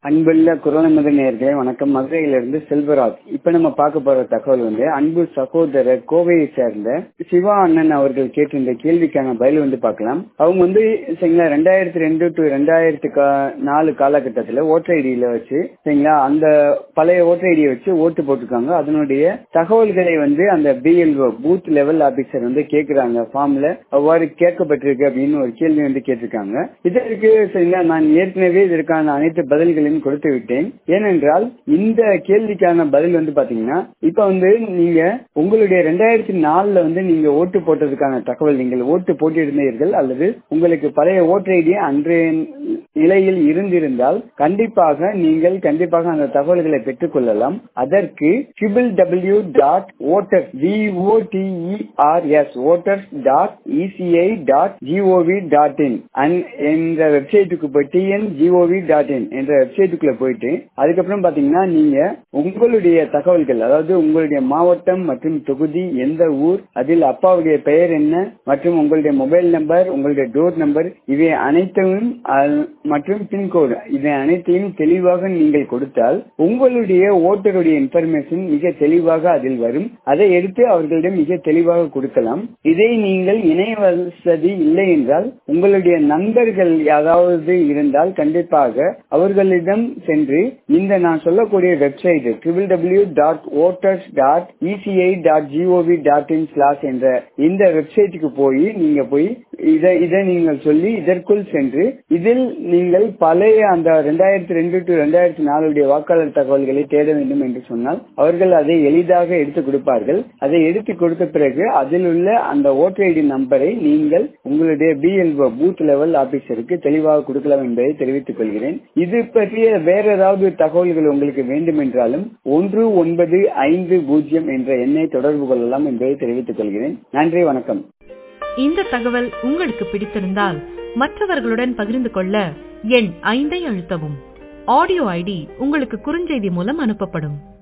அன்புள்ள குரலமத நேர்களே வணக்கம் மதுரையிலிருந்து செல்வராஜ் இப்ப நம்ம பார்க்க போற தகவல் வந்து அன்பு சகோதரர் கோவையை சேர்ந்த சிவா அண்ணன் அவர்கள் கேட்டிருந்த கேள்விக்கான பதில் வந்து பார்க்கலாம் அவங்க வந்து சரிங்களா ரெண்டாயிரத்தி ரெண்டு டு ரெண்டாயிரத்தி நாலு காலகட்டத்துல ஓட்டர் ஐடியில வச்சு சரிங்களா அந்த பழைய ஓட்டர் ஐடியை வச்சு ஓட்டு போட்டிருக்காங்க அதனுடைய தகவல்களை வந்து அந்த பிஎல்ஓ பூத் லெவல் ஆபீசர் வந்து கேட்கிறாங்க ஃபார்ம்ல அவ்வாறு கேட்கப்பட்டிருக்கு அப்படின்னு ஒரு கேள்வி வந்து கேட்டிருக்காங்க இதற்கு சரிங்களா நான் ஏற்கனவே இதற்கான அனைத்து பதில்களையும் கொடுத்து விட்டேன் ஏனென்றால் இந்த கேள்விக்கான பதில் வந்து பாத்தீங்கன்னா இப்ப வந்து நீங்க உங்களுடைய ரெண்டாயிரத்தி நாலுல வந்து நீங்க ஓட்டு போட்டதுக்கான தகவல் நீங்கள் ஓட்டு போட்டிருந்தீர்கள் அல்லது உங்களுக்கு பழைய ஓட்டர் ஐடி அன்றைய நிலையில் இருந்திருந்தால் கண்டிப்பாக நீங்கள் கண்டிப்பாக அந்த தகவல்களை பெற்றுக் கொள்ளலாம் அதற்கு triple W dot voter V O T E R S voters dot ECI dot G O V dot in என்ற வெப்சைட்டுக்கு போய் டிஎன் ஜிஓவி டாட் இன் என்ற வெப்சைட்டுக்குள்ள போயிட்டு அதுக்கப்புறம் பாத்தீங்கன்னா நீங்க உங்களுடைய தகவல்கள் அதாவது உங்களுடைய மாவட்டம் மற்றும் தொகுதி எந்த ஊர் அதில் அப்பாவுடைய பெயர் என்ன மற்றும் உங்களுடைய மொபைல் நம்பர் உங்களுடைய டோர் நம்பர் இவை அனைத்தையும் மற்றும் பின்கோடு இவை அனைத்தையும் தெளிவாக நீங்கள் கொடுத்தால் உங்களுடைய ஓட்டருடைய இன்ஃபர்மேஷன் மிக தெளிவாக அதில் வரும் அதை எடுத்து அவர்களிடம் மிக தெளிவாக கொடுக்கலாம் இதை நீங்கள் இணைய வசதி இல்லை என்றால் உங்களுடைய நண்பர்கள் யாராவது இருந்தால் கண்டிப்பாக அவர்களிடம் சென்று இந்த நான் சொல்லக்கூடிய website triple W dot voters dot ECI dot G O V dot in slash என்ற இந்த வெப்சைட்டுக்கு போய் நீங்க போய் இதை இதை நீங்கள் சொல்லி இதற்குள் சென்று இதில் நீங்கள் பழைய அந்த ரெண்டாயிரத்தி ரெண்டு டு ரெண்டாயிரத்தி நாலுடைய வாக்காளர் தகவல்களை தேட வேண்டும் என்று சொன்னால் அவர்கள் அதை எளிதாக எடுத்து கொடுப்பார்கள் அதை எடுத்து கொடுத்த பிறகு அதில் உள்ள அந்த ஓட்டர் ஐடி நம்பரை நீங்கள் உங்களுடைய பிஎல்ஓ பூத் லெவல் ஆபீசருக்கு தெளிவாக கொடுக்கலாம் என்பதை தெரிவித்துக் கொள்கிறேன் இது பற்றிய வேற ஏதாவது தகவல்கள் உங்களுக்கு வேண்டும் என்றாலும் ஒன்று ஒன்பது ஐந்து பூஜ்ஜியம் என்ற எண்ணை தொடர்பு கொள்ளலாம் என்பதை தெரிவித்துக் கொள்கிறேன் நன்றி வணக்கம் இந்த தகவல் உங்களுக்கு பிடித்திருந்தால் மற்றவர்களுடன் பகிர்ந்து கொள்ள எண் ஐந்தை அழுத்தவும் ஆடியோ ஐடி உங்களுக்கு குறுஞ்செய்தி மூலம் அனுப்பப்படும்